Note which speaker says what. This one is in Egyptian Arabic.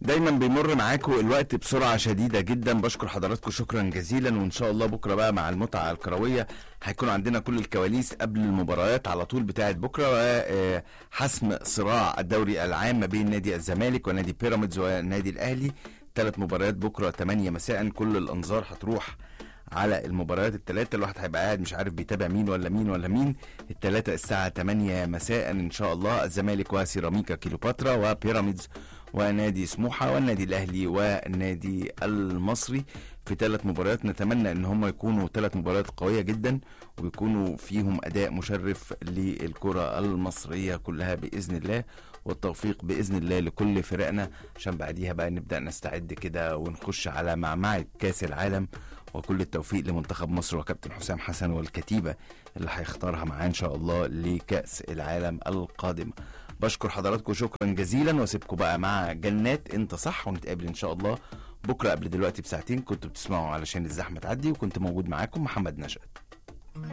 Speaker 1: دايما بيمر معاكم الوقت بسرعه شديده جدا بشكر حضراتكم شكرا جزيلا وان شاء الله بكره بقى مع المتعه الكرويه هيكون عندنا كل الكواليس قبل المباريات على طول بتاعه بكره وحسم صراع الدوري العام ما بين نادي الزمالك ونادي بيراميدز والنادي الاهلي ثلاث مباريات بكره 8 مساء كل الانظار هتروح على المباريات الثلاثة الواحد هيبقى قاعد مش عارف بيتابع مين ولا مين ولا مين الثلاثة الساعة 8 مساء إن شاء الله الزمالك وسيراميكا كيلوباترا وبيراميدز ونادي سموحة والنادي الأهلي والنادي المصري في ثلاث مباريات نتمنى ان هم يكونوا ثلاث مباريات قوية جدا ويكونوا فيهم اداء مشرف للكرة المصرية كلها بإذن الله والتوفيق بإذن الله لكل فرقنا عشان بعديها بقى نبدأ نستعد كده ونخش على معمعة كاس العالم وكل التوفيق لمنتخب مصر وكابتن حسام حسن والكتيبة اللي هيختارها معاه إن شاء الله لكأس العالم القادمة بشكر حضراتكم شكرا جزيلا واسيبكم بقى مع جنات انت صح ونتقابل ان شاء الله بكره قبل دلوقتي بساعتين كنتوا بتسمعوا علشان الزحمه تعدي وكنت موجود معاكم محمد نشأت